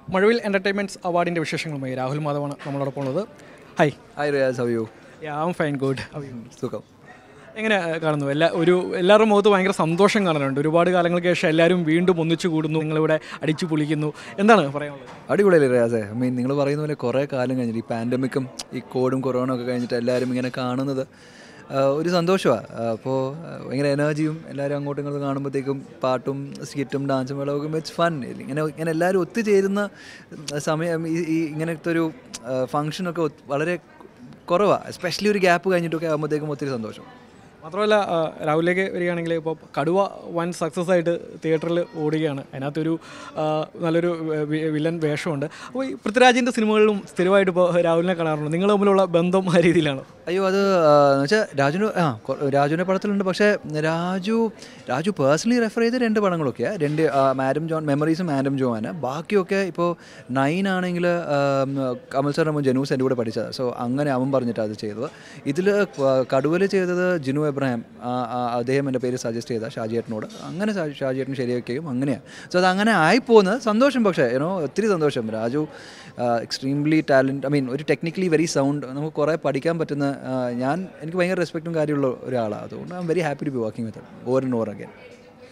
മഴവിൽ entertainments അവാർഡിൻ്റെ വിശേഷങ്ങളുമായി രാഹുൽ മാധവാണ് നമ്മളോടൊപ്പം ഉള്ളത് hi hi Riyas how you I'm fine good സുഖം എങ്ങനെ കാണുന്നു എല്ലാ ഒരു എല്ലാവരുടെ മുഖത്ത് ഭയങ്കര സന്തോഷം കാണാനുണ്ട് ഒരുപാട് കാലങ്ങൾക്ക് ശേഷം എല്ലാവരും വീണ്ടും ഒന്നിച്ചു കൂടുന്നു നിങ്ങളിവിടെ അടിച്ചു പൊളിക്കുന്നു എന്താണ് പറയാനുള്ളത് അടിപൊളിയല്ലേ റിയാസേ ഐ മീൻ നിങ്ങൾ പറയുന്ന പോലെ കുറേ കാലം കഴിഞ്ഞിട്ട് ഈ പാൻഡമിക്കും ഈ കോവിഡും കൊറോണ ഒക്കെ കഴിഞ്ഞിട്ട് എല്ലാവരും ഇങ്ങനെ കാണുന്നത് ആ, ഒരു സന്തോഷമാണ് അപ്പോൾ ഭയങ്കര എനർജിയും എല്ലാവരും അങ്ങോട്ടും ഇങ്ങോട്ടും കാണുമ്പോഴത്തേക്കും പാട്ടും സ്കിറ്റും ഡാൻസും വെള്ളമൊക്കെ ഇറ്റ്സ് ഫൺ ഇങ്ങനെ ഇങ്ങനെ എല്ലാവരും ഒത്തുചേരുന്ന സമയം ഈ ഈ ഇങ്ങനത്തെ ഒരു ഫങ്ഷനൊക്കെ വളരെ കുറവാണ് എസ്പെഷ്യലി ഒരു ഗ്യാപ്പ് കഴിഞ്ഞിട്ടൊക്കെ ആകുമ്പോഴത്തേക്കും ഒത്തിരി സന്തോഷം മാത്രമല്ല ആ, രാഹുലിലേക്ക് വരികയാണെങ്കിൽ ഇപ്പോൾ കടുവ വൻ സക്സസ് ആയിട്ട് തിയേറ്ററിൽ ഓടുകയാണ് അതിനകത്തൊരു ആ, നല്ലൊരു വി- വില്ലൻ വേഷമുണ്ട് അപ്പോൾ ഈ പൃഥ്വിരാജിൻ്റെ സിനിമകളിലും സ്ഥിരമായിട്ട് ഇപ്പോൾ രാഹുലിനെ കാണാറുണ്ട് നിങ്ങൾ തമ്മിലുള്ള ബന്ധം ആ രീതിയിലാണ് അയ്യോ അത് എന്ന് വെച്ചാൽ രാജുന് ആ കൊ- രാജുവിൻ്റെ പടത്തിലുണ്ട് പക്ഷേ രാജു രാജു പേഴ്സണലി റെഫർ ചെയ്ത രണ്ട് പടങ്ങളൊക്കെയാണ് രണ്ട് മാഡം ജോൺ മെമ്മറീസും മാഡം ജോആണ് ബാക്കിയൊക്കെ ഇപ്പോൾ നയൻ ആണെങ്കിൽ കമൽ സാർ നമ്മൾ ജനൂസ് എൻ്റെ കൂടെ പഠിച്ചത് സോ അങ്ങനെ അവൻ പറഞ്ഞിട്ടാണ് അത് ചെയ്തത് ഇതിൽ കടുവൽ ചെയ്തത് ജിനു എബ്രഹാം ആ, ആ, അദ്ദേഹം എൻ്റെ പേര് സജസ്റ്റ് ചെയ്ത ഷാജിയേട്ടനോട് അങ്ങനെ ഷാ- ഷാജിയേട്ടൻ ശരിയാക്കുകയും അങ്ങനെയാണ് സോ അത് അങ്ങനെ ആയിപ്പോകുന്നത് സന്തോഷം പക്ഷേ ഏനോ ഒത്തിരി സന്തോഷം Raju extremely talent I mean ഒരു ടെക്നിക്കലി വെരി സൗണ്ട് നമുക്ക് കുറേ പഠിക്കാൻ പറ്റുന്ന ആ, ഞാൻ എനിക്ക് ഭയങ്കര റെസ്പെക്റ്റും കാര്യമുള്ള ഒരാളാണ് അതുകൊണ്ട് I'm very happy to be working with over and over again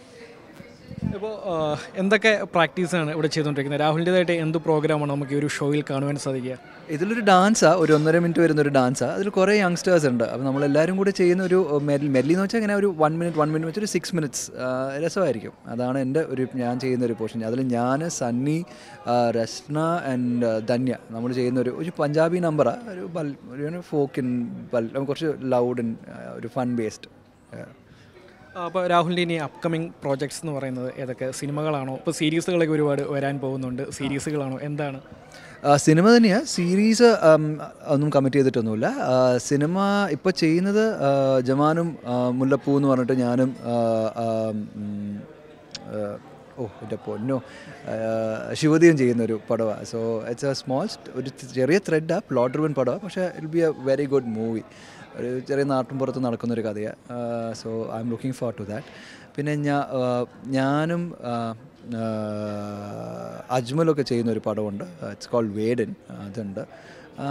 ഇപ്പോൾ എന്തൊക്കെ പ്രാക്ടീസാണ് ഇവിടെ ചെയ്തുകൊണ്ടിരിക്കുന്നത് രാഹുലിൻ്റെതായിട്ട് എന്ത് പ്രോഗ്രാമാണ് നമുക്ക് ഈ ഒരു ഷോയിൽ കാണുവാൻ സാധിക്കുക ഇതിലൊരു ഡാൻസാണ് ഒരു ഒന്നര മിനിറ്റ് വരുന്ന ഒരു ഡാൻസാണ് അതിൽ കുറേ യങ്സ്റ്റേഴ്സ് ഉണ്ട് അപ്പോൾ നമ്മളെല്ലാവരും കൂടെ ചെയ്യുന്ന ഒരു മെല്ലി മെല്ലി എന്ന് വെച്ചാൽ ഇങ്ങനെ ഒരു വൺ മിനിറ്റ് വൺ മിനിറ്റ് വെച്ച് ഒരു സിക്സ് മിനിറ്റ്സ് രസമായിരിക്കും അതാണ് എൻ്റെ ഒരു ഞാൻ ചെയ്യുന്ന ഒരു പോർഷൻ അതിൽ ഞാൻ സണ്ണി ആ, രസ്ന ആൻഡ് ധന്യ നമ്മൾ ചെയ്യുന്ന ഒരു ഒരു പഞ്ചാബി നമ്പറാണ് ഒരു ബൽ ഒരു ഫോക്കിൻ ബൽ കുറച്ച് ലൗഡ് ഒരു ഫൺ ബേസ്ഡ് അപ്പോൾ രാഹുലിൻ്റെ ഇനി അപ്കമിങ് പ്രോജക്ട്സ് എന്ന് പറയുന്നത് ഏതൊക്കെ സിനിമകളാണോ ഇപ്പോൾ സീരീസുകളൊക്കെ ഒരുപാട് വരാൻ പോകുന്നുണ്ട് സീരീസുകളാണോ എന്താണ് ആ, സിനിമ തന്നെയാണ് സീരീസ് ഉം, ഒന്നും കമ്മിറ്റ് ചെയ്തിട്ടൊന്നുമില്ല ആ, സിനിമ ഇപ്പോൾ ചെയ്യുന്നത് ആ, ജമാനും ആ, മുല്ലപ്പൂ എന്ന് പറഞ്ഞിട്ട് ഞാനും ആ, ആ, ഉം, ആ, ഓ എൻ്റെ പൊന്നോ ആ, ശിവതിയും ചെയ്യുന്ന ഒരു പടമാണ് സോ ഇറ്റ്സ് എ സ്മോൾ ഒരു ചെറിയ ത്രെഡാണ് പ്ലോട്ട് ഡ്രിവൻ പടമാണ് പക്ഷേ it be a very good movie ഒരു ചെറിയ നാട്ടിൻപുറത്ത് നടക്കുന്നൊരു കഥയാണ് so I'm looking for to that പിന്നെ ഞാ ആ, ഞാനും ആ, ആ, അജ്മലൊക്കെ ചെയ്യുന്ന ഒരു പടമുണ്ട് ഇറ്റ്സ് കോൾഡ് വേഡൻ അതുണ്ട് ആ,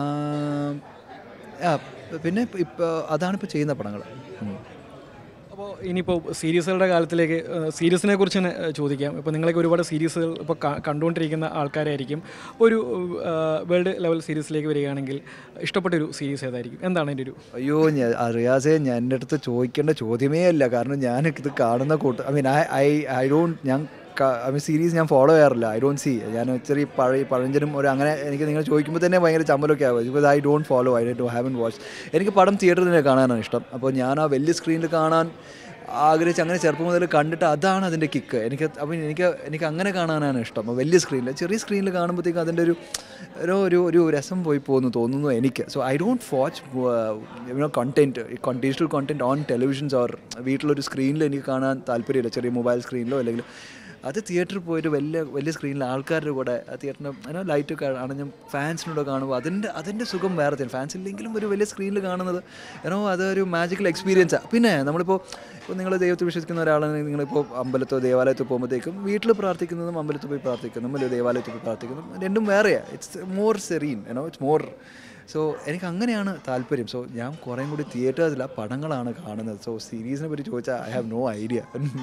ആ, പിന്നെ ഇപ്പോൾ അതാണ് ഇപ്പോൾ ചെയ്യുന്ന പടങ്ങൾ അപ്പോൾ ഇനിയിപ്പോൾ സീരീസുകളുടെ കാലത്തിലേക്ക് സീരീസിനെ കുറിച്ച് തന്നെ ഏഹ്, ചോദിക്കാം ഇപ്പോൾ നിങ്ങളൊക്കെ ഒരുപാട് സീരീസുകൾ ഇപ്പോൾ ക- കണ്ടുകൊണ്ടിരിക്കുന്ന ആൾക്കാരായിരിക്കും ഒരു വേൾഡ് ലെവൽ സീരീസിലേക്ക് വരികയാണെങ്കിൽ ഇഷ്ടപ്പെട്ടൊരു സീരീസ് ഏതായിരിക്കും എന്താണ് എൻ്റെ ഒരു അയ്യോ ഞാൻ അറിയാതെ ഞാൻ എൻ്റെ അടുത്ത് ചോദിക്കേണ്ട ചോദ്യമേ അല്ല കാരണം ഞാൻ ഇത് കാണുന്ന കൂട്ട് I mean I I I don't ഞാൻ ഐ മീൻ സീരീസ് ഞാൻ ഫോളോ ചെയ്യാറില്ല ഐ ഡോണ്ട് സി ഞാൻ ഇച്ചിരി പഴയ പഴഞ്ചനും ഒരു അങ്ങനെ എനിക്ക് നിങ്ങൾ ചോദിക്കുമ്പോൾ തന്നെ ഭയങ്കര ചമ്മലൊക്കെ ആവും because I don't follow I do haven't watch എനിക്ക് പടം തിയേറ്ററിൽ തന്നെ കാണാനാണ് ഇഷ്ടം അപ്പോൾ ഞാൻ ആ വലിയ സ്ക്രീനിൽ കാണാൻ ആഗ്രഹിച്ച് അങ്ങനെ ചെറുപ്പം മുതൽ കണ്ടിട്ട് അതാണ് അതിൻ്റെ കിക്ക് എനിക്ക് അപ്പം എനിക്ക് എനിക്ക് അങ്ങനെ കാണാനാണ് ഇഷ്ടം അപ്പോൾ വലിയ സ്ക്രീനിൽ ചെറിയ സ്ക്രീനിൽ കാണുമ്പോഴത്തേക്കും അതിൻ്റെ ഒരു ഒരു ഒരു ഒരു രസം പോയി പോകുന്നു തോന്നുന്നു എനിക്ക് so I don't watch you know content digital content on televisions or വീട്ടിലൊരു സ്ക്രീനിൽ എനിക്ക് കാണാൻ താല്പര്യമില്ല ചെറിയ മൊബൈൽ സ്ക്രീനിലോ അല്ലെങ്കിൽ അത് തിയേറ്ററിൽ പോയിട്ട് വലിയ വലിയ സ്ക്രീനിൽ ആൾക്കാരുടെ കൂടെ തിയേറ്ററിന് അങ്ങനെ ലൈറ്റ് അണഞ്ഞ ഫാൻസിനോട് കാണുമ്പോൾ അതിൻ്റെ അതിൻ്റെ സുഖം വേറെ തന്നെ ഫാൻസ് ഇല്ലെങ്കിലും ഒരു വലിയ സ്ക്രീനിൽ കാണുന്നത് ഏനോ അതൊരു മാജിക്കൽ എക്സ്പീരിയൻസാണ് പിന്നെ നമ്മളിപ്പോൾ ഇപ്പോൾ നിങ്ങൾ ദൈവത്തിൽ വിശ്വസിക്കുന്ന ഒരാളാണെങ്കിൽ നിങ്ങളിപ്പോൾ അമ്പലത്തോ ദേവാലയത്തോ പോകുമ്പോഴത്തേക്കും വീട്ടിൽ പ്രാർത്ഥിക്കുന്നതും അമ്പലത്തിൽ പോയി പ്രാർത്ഥിക്കുന്നതും അല്ലെങ്കിൽ ദേവാലയത്തിൽ പോയി പ്രാർത്ഥിക്കുന്നതും രണ്ടും വേറെയാണ് it's more serene you know it's more so എനിക്ക് അങ്ങനെയാണ് താല്പര്യം സോ ഞാൻ കുറേ കൂടി തിയേറ്റേഴ്സിലാണ് പടങ്ങളാണ് കാണുന്നത് സോ സീരീസിനെ പറ്റി ചോദിച്ചാൽ ഐ ഹാവ് നോ ഐഡിയ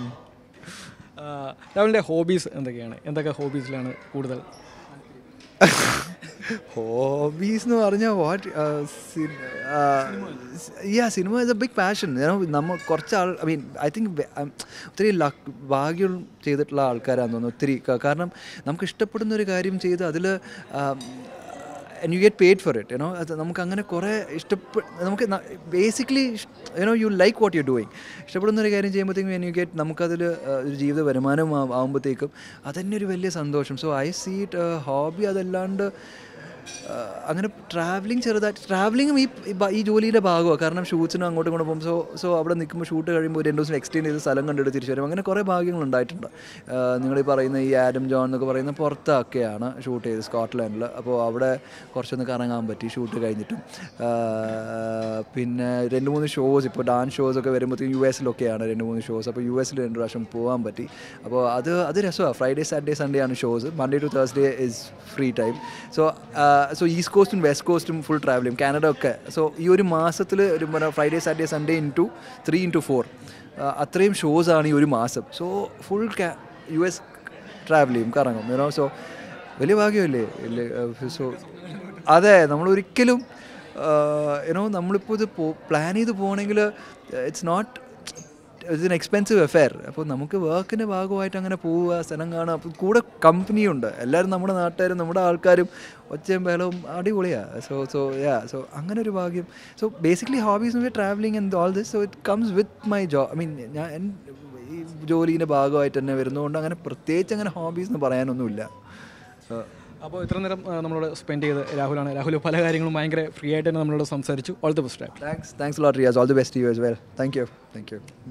രാഹുലിൻ്റെ ഹോബീസ് എന്തൊക്കെയാണ് എന്തൊക്കെ ഹോബീസിലാണ് കൂടുതൽ ഹോബീസ് എന്ന് പറഞ്ഞാൽ what ya cinema is a big passion നമ്മൾ കുറച്ച് ആൾ ഐ മീൻ ഐ തിങ്ക് ഒത്തിരി ലക്ക് ഭാഗ്യം ചെയ്തിട്ടുള്ള ആൾക്കാരാണെന്ന് തോന്നുന്നു ഒത്തിരി ക- കാരണം നമുക്ക് ഇഷ്ടപ്പെടുന്ന ഒരു കാര്യം ചെയ്ത് അതിൽ and you get paid for it you know അത് നമുക്ക് അങ്ങനെ കുറേ ഇഷ്ടപ്പെ നമുക്ക് basically you know you like what you doing ഇഷ്ടപ്പെടുന്ന ഒരു കാര്യം ചെയ്യുമ്പോഴത്തേക്കും യു ഗെറ്റ് നമുക്കതിൽ ഒരു ജീവിത വരുമാനം ആ- ആവുമ്പോഴത്തേക്കും അതന്നെ ഒരു വലിയ സന്തോഷം so I see it hobby അതല്ലാണ്ട് ആ, അങ്ങനെ ട്രാവലിംഗ് ചെറുതായിട്ട് ട്രാവലിംഗും ഈ ഈ ബ- ഈ ജോലിയുടെ ഭാഗമാണ് കാരണം ഷൂട്ട്സിനും അങ്ങോട്ടും ഇങ്ങോട്ടും പോകും സോ സോ അവിടെ നിൽക്കുമ്പോൾ ഷൂട്ട് കഴിയുമ്പോൾ ഒരു രണ്ട് ദിവസം എക്സ്റ്റെൻഡ് ചെയ്ത് സ്ഥലം കണ്ടിട്ട് തിരിച്ചു വരും അങ്ങനെ കുറേ ഭാഗ്യങ്ങൾ ഉണ്ടായിട്ടുണ്ട് നിങ്ങൾ ഈ പറയുന്ന ഈ ആഡം ജോൺ എന്നൊക്കെ പറയുന്ന പുറത്തൊക്കെയാണ് ഷൂട്ട് ചെയ്തത് സ്കോട്ട്ലാൻഡിൽ അപ്പോൾ അവിടെ കുറച്ചൊന്ന് കറങ്ങാൻ പറ്റി ഷൂട്ട് കഴിഞ്ഞിട്ടും ആ, പിന്നെ രണ്ട് മൂന്ന് ഷോസ് ഇപ്പോൾ ഡാൻസ് ഷോസ് ഒക്കെ വരുമ്പോഴത്തേക്കും യു എസിലൊക്കെയാണ് രണ്ട് മൂന്ന് ഷോസ് അപ്പോൾ യു എസിൽ രണ്ട് പ്രാവശ്യം പോകാൻ പറ്റി അപ്പോൾ അത് അത് രസമാണ് ഫ്രൈഡേ സാറ്റർഡേ സൺഡേ ആണ് shows Monday to Thursday is free time so so East കോസ്റ്റും വെസ്റ്റ് കോസ്റ്റും ഫുൾ ട്രാവൽ ചെയ്യും കാനഡ ഒക്കെ സോ ഈ ഒരു മാസത്തിൽ ഒരു Friday Saturday Sunday in two three into four അത്രയും ഷോസാണ് ഈ ഒരു മാസം so full U S travel ചെയ്യും കറങ്ങും യുനോ സോ വലിയ ഭാഗ്യമല്ലേ ഇല്ലേ സോ അതെ നമ്മൾ ഒരിക്കലും യുനോ നമ്മളിപ്പോൾ ഇത് പോ പ്ലാൻ ചെയ്ത് പോകണമെങ്കിൽ it's not it's an expensive affair അപ്പോൾ നമുക്ക് വർക്കിൻ്റെ ഭാഗമായിട്ട് അങ്ങനെ പോവുക സ്ഥലം കാണുക അപ്പോൾ കൂടെ കമ്പനിയുണ്ട് എല്ലാവരും നമ്മുടെ നാട്ടുകാരും നമ്മുടെ ആൾക്കാരും ഒച്ചയും ബഹളവും അടിപൊളിയാണ് സോ സോ യാ സോ അങ്ങനെ ഒരു ഭാഗ്യം so basically hobbies travelling and all this so it comes with my job I mean ഞാൻ എൻ- ഈ ജോലീൻ്റെ ഭാഗമായിട്ട് തന്നെ വരുന്നതുകൊണ്ട് അങ്ങനെ പ്രത്യേകിച്ച് അങ്ങനെ ഹോബീസ് എന്ന് പറയാനൊന്നുമില്ല So, അപ്പോൾ ഇത്ര നേരം ആ, നമ്മളോട് സ്പെൻഡ് ചെയ്ത് രാഹുലാണ് രാഹുൽ പല കാര്യങ്ങളും ഭയങ്കര ഫ്രീ ആയിട്ട് തന്നെ നമ്മളോട് സംസാരിച്ചു all the best Thanks. Thanks a lot, Riaz. All the best to you as well. Thank you. Thank you.